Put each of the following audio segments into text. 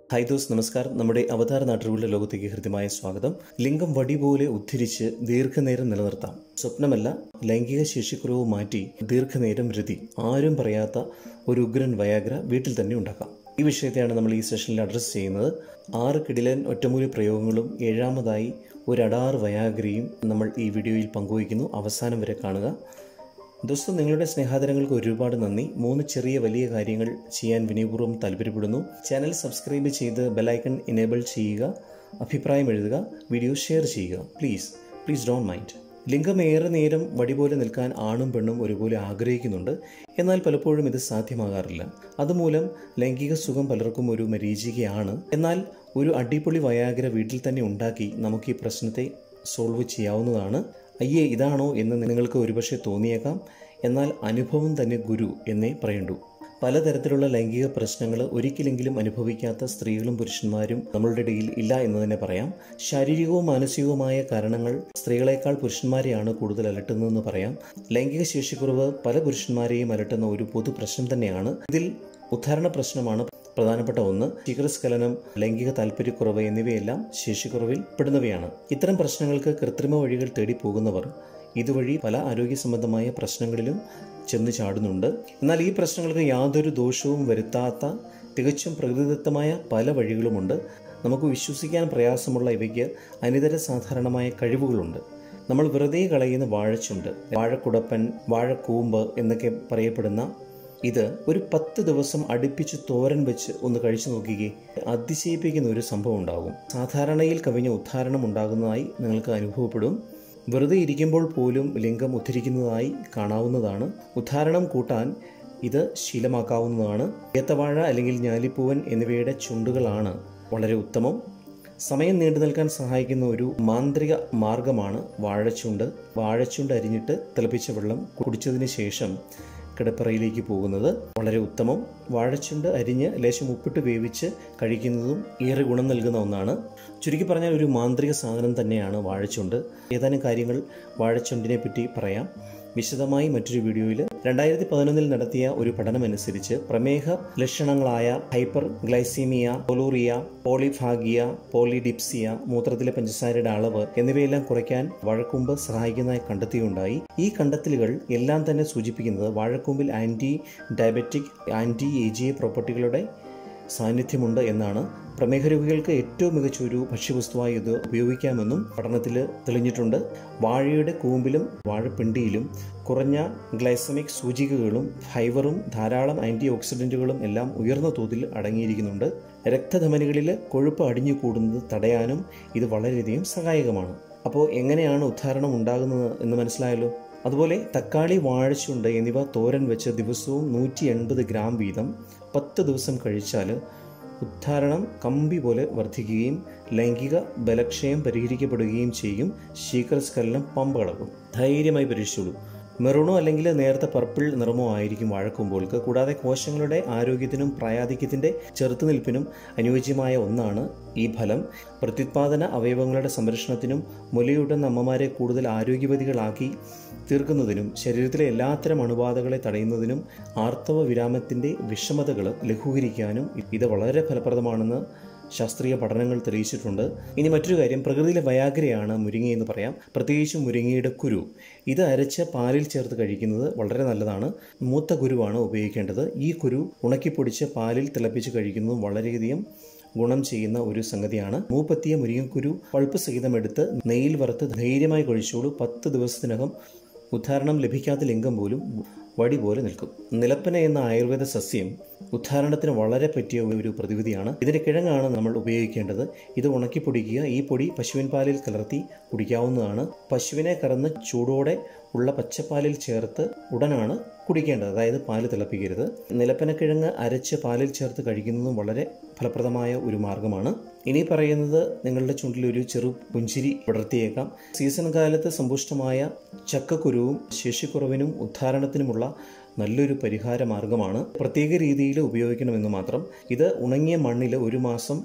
hi those നമസ്കാരം നമ്മുടെ അവതാര നാട്ടുകളുടെ ലോകത്തേക്ക് ഹൃദ്യമായ സ്വാഗതം ലിംഗം വടി പോലെ ഉദ്ധരിച്ച് ദീർഘനേരം നിലനിർത്താം സ്വപ്നമല്ല ലൈംഗിക ശേഷിക്കുറവ് മാറ്റി ദീർഘനേരം രതി ആരും പറയാത്ത ഒരു ഉഗ്രൻ വയാഗ്ര വീട്ടിൽ തന്നെ ഉണ്ടാക്കാം ഈ വിഷയത്തെയാണ് നമ്മൾ ഈ സെഷനിൽ അഡ്രസ്സ് ചെയ്യുന്നത് ആറ് കിടിലൻ ഒറ്റമൂലി പ്രയോഗങ്ങളും ഏഴാമതായി ഒരു അടാറ് വയാഗ്രയും നമ്മൾ ഈ വീഡിയോയിൽ പങ്കുവയ്ക്കുന്നു അവസാനം വരെ കാണുക ദോസ്തം നിങ്ങളുടെ സ്നേഹാദരങ്ങൾക്ക് ഒരുപാട് നന്ദി മൂന്ന് ചെറിയ വലിയ കാര്യങ്ങൾ ചെയ്യാൻ വിനയപൂർവ്വം താല്പര്യപ്പെടുന്നു ചാനൽ സബ്സ്ക്രൈബ് ചെയ്ത് ബെലൈക്കൺ എനേബിൾ ചെയ്യുക അഭിപ്രായം എഴുതുക വീഡിയോ ഷെയർ ചെയ്യുക പ്ലീസ് പ്ലീസ് ഡോണ്ട് മൈൻഡ് ലിംഗം ഏറെ നേരം വടി പോലെ നിൽക്കാൻ ആണും പെണ്ണും ഒരുപോലെ ആഗ്രഹിക്കുന്നുണ്ട് എന്നാൽ പലപ്പോഴും ഇത് സാധ്യമാകാറില്ല അതുമൂലം ലൈംഗിക സുഖം പലർക്കും ഒരു മരീചികയാണ് എന്നാൽ ഒരു അടിപൊളി വയാഗ്ര വീട്ടിൽ തന്നെ ഉണ്ടാക്കി നമുക്ക് ഈ പ്രശ്നത്തെ സോൾവ് ചെയ്യാവുന്നതാണ് അയ്യേ ഇതാണോ എന്ന് നിങ്ങൾക്ക് ഒരുപക്ഷെ തോന്നിയേക്കാം എന്നാൽ അനുഭവം തന്നെ ഗുരു എന്നേ പറയണ്ടു പലതരത്തിലുള്ള ലൈംഗിക പ്രശ്നങ്ങൾ ഒരിക്കലെങ്കിലും അനുഭവിക്കാത്ത സ്ത്രീകളും പുരുഷന്മാരും നമ്മളുടെ ഇടയിൽ ഇല്ല എന്ന് തന്നെ പറയാം ശാരീരികവും മാനസികവുമായ കാരണങ്ങൾ സ്ത്രീകളെക്കാൾ പുരുഷന്മാരെയാണ് കൂടുതൽ അലട്ടുന്നതെന്ന് പറയാം ലൈംഗിക ശേഷിക്കുറവ് പല പുരുഷന്മാരെയും അലട്ടുന്ന ഒരു പൊതു പ്രശ്നം തന്നെയാണ് ഇതിൽ ഉദ്ധാരണ പ്രശ്നമാണ് പ്രധാനപ്പെട്ട ഒന്ന് ശീഘ്രസ്ഖലനം ലൈംഗിക താല്പര്യക്കുറവ് എന്നിവയെല്ലാം ശേഷിക്കുറവിൽ പെടുന്നവയാണ് ഇത്തരം പ്രശ്നങ്ങൾക്ക് കൃത്രിമ വഴികൾ തേടി പോകുന്നവർ ഇതുവഴി പല ആരോഗ്യ സംബന്ധമായ പ്രശ്നങ്ങളിലും ചെന്ന് ചാടുന്നുണ്ട് എന്നാൽ ഈ പ്രശ്നങ്ങൾക്ക് യാതൊരു ദോഷവും വരുത്താത്ത തികച്ചും പ്രകൃതിദത്തമായ പല വഴികളുമുണ്ട് നമുക്ക് വിശ്വസിക്കാൻ പ്രയാസമുള്ള ഇവയ്ക്ക് അനിതര സാധാരണമായ കഴിവുകളുണ്ട് നമ്മൾ വെറുതെ കളയുന്ന വാഴച്ചുണ്ട് വാഴക്കുടപ്പൻ വാഴക്കൂമ്പ് എന്നൊക്കെ പറയപ്പെടുന്ന ഇത് ഒരു പത്ത് ദിവസം അടുപ്പിച്ച് തോരൻ വെച്ച് ഒന്ന് കഴിച്ചു നോക്കിക്കേ അതിശയിപ്പിക്കുന്ന ഒരു സംഭവം ഉണ്ടാകും സാധാരണയിൽ കവിഞ്ഞ ഉദ്ധാരണം ഉണ്ടാകുന്നതായി നിങ്ങൾക്ക് അനുഭവപ്പെടും വെറുതെ ഇരിക്കുമ്പോൾ പോലും ലിംഗം ഉദ്ധരിക്കുന്നതായി കാണാവുന്നതാണ് ഉദ്ധാരണം കൂട്ടാൻ ഇത് ശീലമാക്കാവുന്നതാണ് ഏത്തവാഴ അല്ലെങ്കിൽ ഞാലിപ്പൂവൻ എന്നിവയുടെ ചുണ്ടുകളാണ് വളരെ ഉത്തമം സമയം നീണ്ടു നിൽക്കാൻ സഹായിക്കുന്ന ഒരു മാന്ത്രിക മാർഗമാണ് വാഴച്ചുണ്ട് വാഴച്ചുണ്ട് അരിഞ്ഞിട്ട് തിളപ്പിച്ച വെള്ളം കുടിച്ചതിന് ശേഷം കിടപ്പറയിലേക്ക് പോകുന്നത് വളരെ ഉത്തമം വാഴച്ചുണ്ട് അരിഞ്ഞ് ലേശം ഉപ്പിട്ട് വേവിച്ച് കഴിക്കുന്നതും ഏറെ ഗുണം നൽകുന്ന ഒന്നാണ് ചുരുക്കി പറഞ്ഞാൽ ഒരു മാന്ത്രിക സാധനം തന്നെയാണ് വാഴച്ചുണ്ട് ഏതാനും കാര്യങ്ങൾ വാഴച്ചുണ്ടിനെ പറ്റി പറയാം വിശദമായി മറ്റൊരു വീഡിയോയിൽ രണ്ടായിരത്തി പതിനൊന്നിൽ നടത്തിയ ഒരു പഠനമനുസരിച്ച് പ്രമേഹ ലക്ഷണങ്ങളായ hyperglycemia polyuria polyphagia polydipsia മൂത്രത്തിലെ പഞ്ചസാരയുടെ അളവ് എന്നിവയെല്ലാം കുറയ്ക്കാൻ വാഴക്കൂമ്പ് സഹായിക്കുന്നതായി കണ്ടെത്തിയുണ്ടായി ഈ കണ്ടെത്തലുകൾ എല്ലാം തന്നെ സൂചിപ്പിക്കുന്നത് വാഴക്കൂമ്പിൽ ആൻറ്റി ഡയബറ്റിക് ആൻറ്റി ഏജിയ പ്രോപ്പർട്ടികളുടെ സാന്നിധ്യമുണ്ട് എന്നാണ് പ്രമേഹ രോഗികൾക്ക് ഏറ്റവും മികച്ച ഒരു ഭക്ഷ്യവസ്തുവായി ഇത് ഉപയോഗിക്കാമെന്നും പഠനത്തിൽ തെളിഞ്ഞിട്ടുണ്ട് വാഴയുടെ കൂമ്പിലും വാഴപ്പിണ്ടിയിലും കുറഞ്ഞ ഗ്ലൈസമിക് സൂചികകളും ഫൈബറും ധാരാളം ആൻറ്റി ഓക്സിഡൻറ്റുകളും എല്ലാം ഉയർന്ന തോതിൽ അടങ്ങിയിരിക്കുന്നുണ്ട് രക്തധമനികളിൽ കൊഴുപ്പ് അടിഞ്ഞു കൂടുന്നത് തടയാനും ഇത് വളരെയധികം സഹായകമാണ് അപ്പോൾ എങ്ങനെയാണ് ഉദ്ധാരണം ഉണ്ടാകുന്നത് എന്ന് മനസ്സിലായല്ലോ അതുപോലെ തക്കാളി വാഴച്ചുണ്ട് എന്നിവ തോരൻ വെച്ച് ദിവസവും നൂറ്റി എൺപത് ഗ്രാം വീതം പത്ത് ദിവസം കഴിച്ചാൽ ഉദ്ധാരണം കമ്പി പോലെ വർദ്ധിക്കുകയും ലൈംഗിക ബലക്ഷയം പരിഹരിക്കപ്പെടുകയും ചെയ്യും ശീഘ്രസ്ഖലനം പമ്പ് കളക്കും ധൈര്യമായി പരീക്ഷിച്ചോളൂ മെറൂണോ അല്ലെങ്കിൽ നേരത്തെ പർപ്പിൾ നിറമോ ആയിരിക്കും വാഴക്കുമ്പോൾക്ക് കൂടാതെ കോശങ്ങളുടെ ആരോഗ്യത്തിനും പ്രായാധിക്യത്തിൻ്റെ ചെറുത്തുനിൽപ്പിനും അനുയോജ്യമായ ഒന്നാണ് ഈ ഫലം പ്രത്യുത്പാദന അവയവങ്ങളുടെ സംരക്ഷണത്തിനും മുലയൂട്ടുന്ന അമ്മമാരെ കൂടുതൽ ആരോഗ്യവതികളാക്കി തീർക്കുന്നതിനും ശരീരത്തിലെ എല്ലാത്തരം അണുബാധകളെ തടയുന്നതിനും ആർത്തവ വിരാമത്തിൻ്റെ വിഷമതകൾ ലഘൂകരിക്കാനും ഇത് വളരെ ഫലപ്രദമാണെന്ന് ശാസ്ത്രീയ പഠനങ്ങൾ തെളിയിച്ചിട്ടുണ്ട് ഇനി മറ്റൊരു കാര്യം പ്രകൃതിയിലെ വയാഗ്രയാണ് മുരിങ്ങ എന്ന് പറയാം പ്രത്യേകിച്ച് മുരിങ്ങയുടെ കുരു ഇത് അരച്ച് പാലിൽ ചേർത്ത് കഴിക്കുന്നത് വളരെ നല്ലതാണ് മൂത്ത കുരുവാണ് ഉപയോഗിക്കേണ്ടത് ഈ കുരു ഉണക്കിപ്പൊടിച്ച് പാലിൽ തിളപ്പിച്ച് കഴിക്കുന്നതും വളരെയധികം ഗുണം ചെയ്യുന്ന ഒരു സംഗതിയാണ് മൂപ്പത്തിയ മുരിങ്ങക്കുരു പൾപ്പ് സഹിതം എടുത്ത് നെയ്യിൽ വറുത്ത് ധൈര്യമായി കഴിച്ചോളൂ പത്ത് ദിവസത്തിനകം ഉദ്ധാരണം ലഭിക്കാത്ത ലിംഗം പോലും വടി പോലെ നിൽക്കും നിലപ്പന എന്ന ആയുർവേദ സസ്യം ഉദ്ധാരണത്തിന് വളരെ പറ്റിയ ഒരു പ്രതിവിധിയാണ് ഇതിൻ്റെ കിഴങ്ങാണ് നമ്മൾ ഉപയോഗിക്കേണ്ടത് ഇത് ഉണക്കി പൊടിക്കുക ഈ പൊടി പശുവിൻ പാലിൽ കലർത്തി കുടിക്കാവുന്നതാണ് പശുവിനെ കറന്ന് ചൂടോടെ ഉള്ള പച്ചപ്പാലിൽ ചേർത്ത് ഉടനാണ് കുടിക്കേണ്ടത് അതായത് പാല് തിളപ്പിക്കരുത് നിലപ്പനക്കിഴങ്ങ് അരച്ച് പാലിൽ ചേർത്ത് കഴിക്കുന്നതും വളരെ ഫലപ്രദമായ ഒരു മാർഗമാണ് ഇനി പറയുന്നത് നിങ്ങളുടെ ചുണ്ടിൽ ഒരു ചെറു പുഞ്ചിരി വിടർത്തിയേക്കാം സീസൺ കാലത്ത് സമ്പുഷ്ടമായ ചക്കക്കുരുവും ശേഷിക്കുറവിനും ഉദ്ധാരണത്തിനുമുള്ള നല്ലൊരു പരിഹാര മാർഗമാണ് പ്രത്യേക രീതിയിൽ ഉപയോഗിക്കണമെന്ന് മാത്രം ഇത് ഉണങ്ങിയ മണ്ണിൽ ഒരു മാസം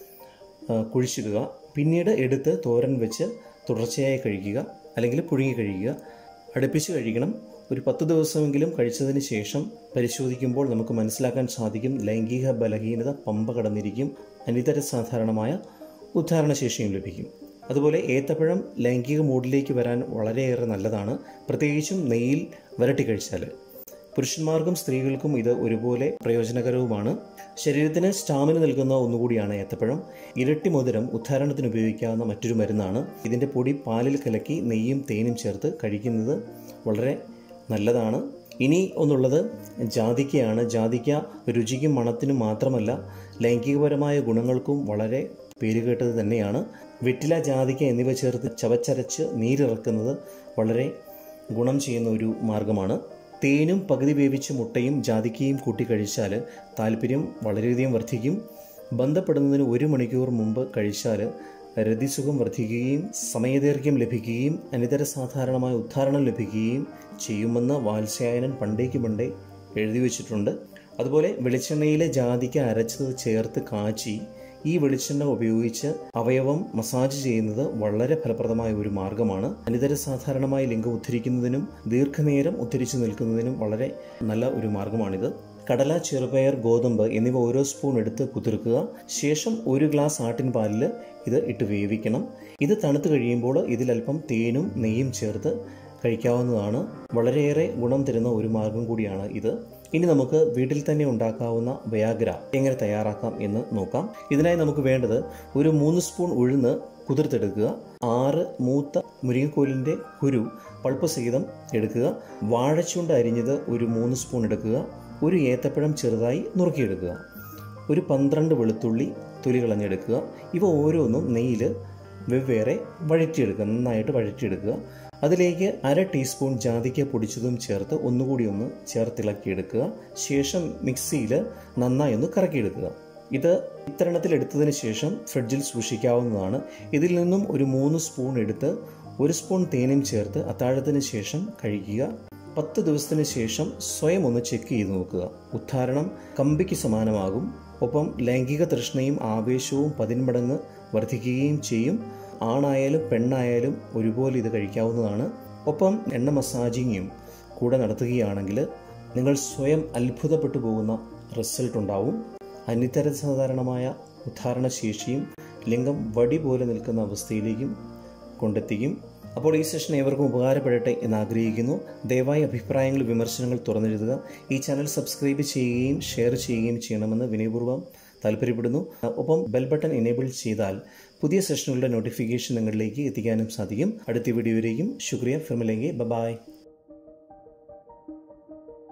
കുഴിച്ചിടുക പിന്നീട് എടുത്ത് തോരൻ വെച്ച് തുടർച്ചയായി കഴിക്കുക അല്ലെങ്കിൽ പുഴുങ്ങി കഴിക്കുക അടുപ്പിച്ച് കഴിക്കണം ഒരു പത്ത് ദിവസമെങ്കിലും കഴിച്ചതിന് ശേഷം പരിശോധിക്കുമ്പോൾ നമുക്ക് മനസ്സിലാക്കാൻ സാധിക്കും ലൈംഗിക ബലഹീനത പമ്പ കടന്നിരിക്കും അനിതര സാധാരണമായ ഉദ്ധാരണശേഷിയും ലഭിക്കും അതുപോലെ ഏത്തപ്പഴം ലൈംഗിക മൂഡിലേക്ക് വരാൻ വളരെയേറെ നല്ലതാണ് പ്രത്യേകിച്ചും നെയ്യിൽ വരട്ടി കഴിച്ചാൽ പുരുഷന്മാർക്കും സ്ത്രീകൾക്കും ഇത് ഒരുപോലെ പ്രയോജനകരവുമാണ് ശരീരത്തിന് സ്റ്റാമിന നൽകുന്ന ഒന്നുകൂടിയാണ് ഏത്തപ്പഴം ഇരട്ടി മധുരം ഉദ്ധാരണത്തിന് ഉപയോഗിക്കാവുന്ന മറ്റൊരു മരുന്നാണ് ഇതിൻ്റെ പൊടി പാലിൽ കലക്കി നെയ്യും തേനും ചേർത്ത് കഴിക്കുന്നത് വളരെ നല്ലതാണ് ഇനി ഒന്നുള്ളത് ജാതിക്കയാണ് ജാതിക്ക രുചിക്കും മണത്തിനും മാത്രമല്ല ലൈംഗികപരമായ ഗുണങ്ങൾക്കും വളരെ പേരുകേട്ടത് തന്നെയാണ് വെറ്റില ജാതിക്ക എന്നിവ ചേർത്ത് ചവച്ചരച്ച് നീരിറക്കുന്നത് വളരെ ഗുണം ചെയ്യുന്ന ഒരു മാർഗമാണ് തേനും പകുതി വേവിച്ച മുട്ടയും ജാതിക്കയും കൂട്ടി കഴിച്ചാൽ താല്പര്യം വളരെയധികം വർദ്ധിക്കും ബന്ധപ്പെടുന്നതിന് ഒരു മണിക്കൂർ മുമ്പ് കഴിച്ചാൽ രതിസുഖം വർദ്ധിക്കുകയും സമയദൈർഘ്യം ലഭിക്കുകയും അനിതര സാധാരണമായ ഉദ്ധാരണം ലഭിക്കുകയും ചെയ്യുമെന്ന് വാത്സ്യായനൻ പണ്ടേക്ക് പണ്ടേ എഴുതി വച്ചിട്ടുണ്ട് അതുപോലെ വെളിച്ചെണ്ണയിലെ ജാതിക്ക അരച്ചത് ചേർത്ത് കാച്ചി ഈ വെളിച്ചെണ്ണ ഉപയോഗിച്ച് അവയവം മസാജ് ചെയ്യുന്നത് വളരെ ഫലപ്രദമായ ഒരു മാർഗമാണ് അനിതര സാധാരണമായി ലിംഗം ഉദ്ധരിക്കുന്നതിനും ദീർഘനേരം ഉദ്ധരിച്ചു നിൽക്കുന്നതിനും വളരെ നല്ല ഒരു മാർഗമാണിത് കടല ചെറുപയർ ഗോതമ്പ് എന്നിവ ഓരോ സ്പൂൺ എടുത്ത് കുതിർക്കുക ശേഷം ഒരു ഗ്ലാസ് ആട്ടിൻ പാലിൽ ഇത് ഇട്ട് വേവിക്കണം ഇത് തണുത്ത് കഴിയുമ്പോൾ ഇതിലൽപ്പം തേനും നെയ്യും ചേർത്ത് കഴിക്കാവുന്നതാണ് വളരെയേറെ ഗുണം തരുന്ന ഒരു മാർഗം കൂടിയാണ് ഇത് ഇനി നമുക്ക് വീട്ടിൽ തന്നെ ഉണ്ടാക്കാവുന്ന വയാഗ്ര എങ്ങനെ തയ്യാറാക്കാം എന്ന് നോക്കാം ഇതിനായി നമുക്ക് വേണ്ടത് ഒരു മൂന്ന് സ്പൂൺ ഉഴുന്ന് കുതിർത്തെടുക്കുക ആറ് മൂത്ത മുരിങ്ങക്കോലിൻ്റെ കുരു പൾപ്പ് സഹിതം എടുക്കുക വാഴച്ചുണ്ട് അരിഞ്ഞത് ഒരു മൂന്ന് സ്പൂൺ എടുക്കുക ഒരു ഏത്തപ്പഴം ചെറുതായി നുറുക്കിയെടുക്കുക ഒരു പന്ത്രണ്ട് വെളുത്തുള്ളി തൊലി കളഞ്ഞെടുക്കുക ഇവ ഓരോന്നും നെയ്യിൽ വെവ്വേറെ വഴറ്റിയെടുക്കുക നന്നായിട്ട് വഴറ്റിയെടുക്കുക അതിലേക്ക് അര ടീസ്പൂൺ ജാതിക്ക പൊടിച്ചതും ചേർത്ത് ഒന്നുകൂടി ഒന്ന് ചേർത്തിളക്കിയെടുക്കുക ശേഷം മിക്സിയിൽ നന്നായി ഒന്ന് കറക്കിയെടുക്കുക ഇത് ഇത്തരണത്തിൽ എടുത്തതിന് ശേഷം ഫ്രിഡ്ജിൽ സൂക്ഷിക്കാവുന്നതാണ് ഇതിൽ നിന്നും ഒരു മൂന്ന് സ്പൂൺ എടുത്ത് ഒരു സ്പൂൺ തേനും ചേർത്ത് അത്താഴത്തിന് ശേഷം കഴിക്കുക പത്ത് ദിവസത്തിന് ശേഷം സ്വയം ഒന്ന് ചെക്ക് ചെയ്ത് നോക്കുക ഉദ്ധാരണം കമ്പിക്ക് സമാനമാകും ഒപ്പം ലൈംഗിക തൃഷ്ണയും ആവേശവും പതിന്മടങ്ങ് വർദ്ധിക്കുകയും ചെയ്യും ആണായാലും പെണ്ണായാലും ഒരുപോലെ ഇത് കഴിക്കാവുന്നതാണ് ഒപ്പം എണ്ണ മസാജിങ്ങും കൂടെ നടത്തുകയാണെങ്കിൽ നിങ്ങൾ സ്വയം അത്ഭുതപ്പെട്ടു പോകുന്ന റിസൾട്ട് ഉണ്ടാവും അനിതര സാധാരണമായ ഉദ്ധാരണശേഷിയും ലിംഗം വടി പോലെ നിൽക്കുന്ന അവസ്ഥയിലേക്കും കൊണ്ടെത്തിക്കും അപ്പോൾ ഈ സെഷൻ ഏവർക്കും ഉപകാരപ്പെടട്ടെ എന്ന് ആഗ്രഹിക്കുന്നു ദയവായി അഭിപ്രായങ്ങൾ വിമർശനങ്ങൾ തുറന്നെഴുതുക ഈ ചാനൽ സബ്സ്ക്രൈബ് ചെയ്യുകയും ഷെയർ ചെയ്യുകയും ചെയ്യണമെന്ന് വിനയപൂർവ്വം താല്പര്യപ്പെടുന്നു ഒപ്പം ബെൽ ബട്ടൺ എനേബിൾ ചെയ്താൽ പുതിയ സെഷനുകളുടെ നോട്ടിഫിക്കേഷൻ നിങ്ങളിലേക്ക് എത്തിക്കാനും സാധിക്കും അടുത്ത വീഡിയോയിലേക്കും ശുക്രിയ ഫിർമിലെങ്കിൽ ബബായ്